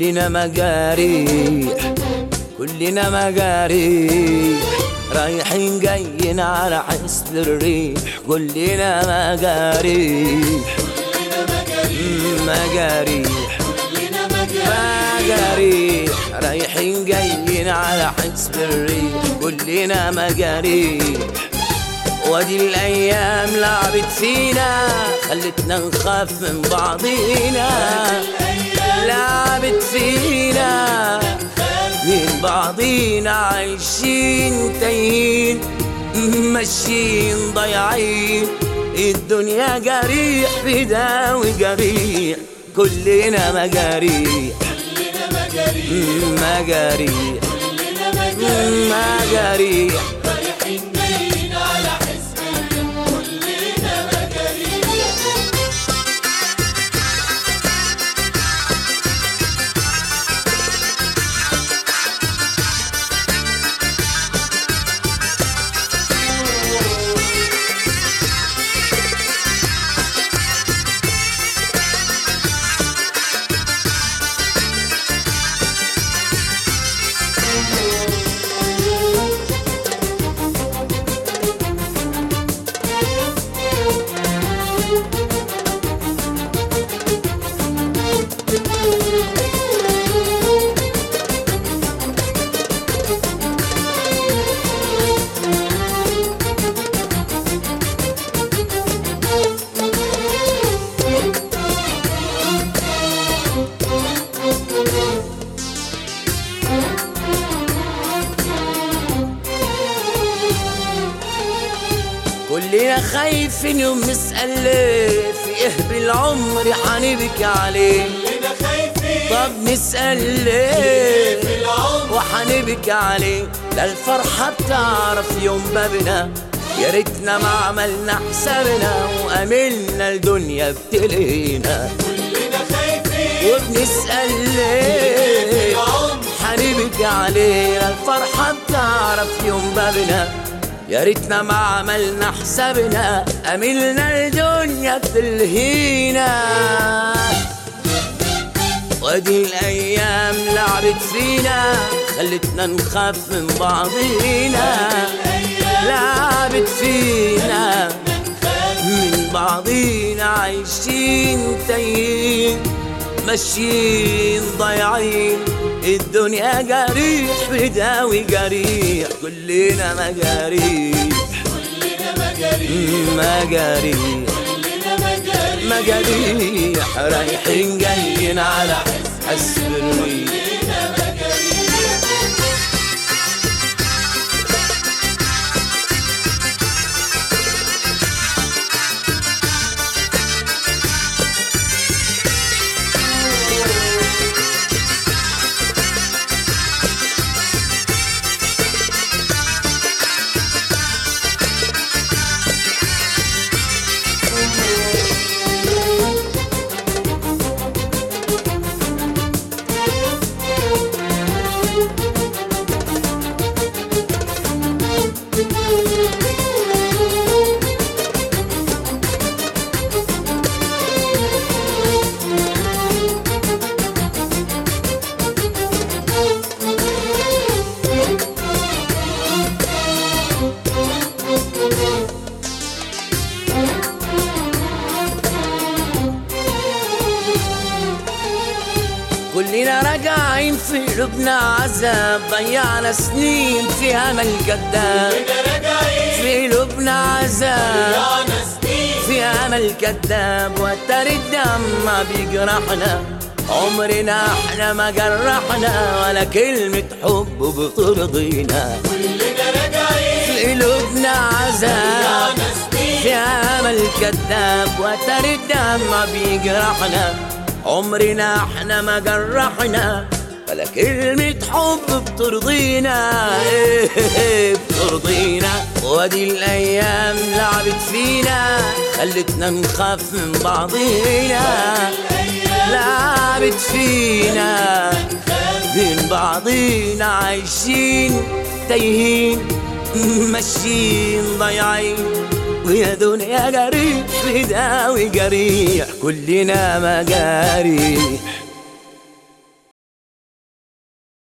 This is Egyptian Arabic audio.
كلنا مجاريح كلنا مجاريح رايحين جايين على حسب الريح كلنا مجاريح مجاريح مجاريح رايحين جايين على حسب الريح كلنا مجاريح وادي الايام لعبت فينا خلتنا نخاف من بعضينا لعبت فينا من بعضينا عايشين تايهين ماشيين ضايعين الدنيا جريح بداوي جريح كلنا مجاريح مجاريح مجاريح كلنا خايفين يوم نسأل ليه في ايه بالعمر حنبكي عليه كلنا خايفين طب نسأل ليه في العمر وحنبكي عليه لا الفرحة بتعرف يوم بابنا يا ريتنا ما عملنا حسابنا وأملنا الدنيا بتلينا كلنا خايفين وبنسأل ليه العمر حنبكي عليه لا الفرحة بتعرف يوم بابنا يا ريتنا ما عملنا حسابنا أملنا الدنيا بتلهينا ودي الأيام لعبت فينا خلتنا نخاف من بعضينا لعبت فينا من بعضينا عايشين تايهين ماشيين ضايعين الدنيا جريح بداوي جريح كلنا مجاريح كلنا مجاريح مجاريح كلنا مجاريح مجاريح رايحين جايين على حسب الريح كلنا مجاريح كلنا راجعين في قلوبنا عذاب ضيعنا سنين في امل كذاب كلنا راجعين في قلوبنا عذاب ضيعنا سنين في امل كذاب وتر الدم ما بيجرحنا عمرنا احنا ما جرحنا ولا كلمة حب بترضينا كلنا راجعين في قلوبنا عذاب ضيعنا سنين في امل كذاب وتر الدم ما بيجرحنا عمرنا احنا ما جرحنا ولا كلمة حب بترضينا إيه بترضينا وادي الأيام لعبت فينا خلتنا نخاف من بعضينا لعبت فينا بين بعضينا عايشين تايهين ماشيين ضايعين ويا دنيا جريح في داوي جريح كلنا مجاريح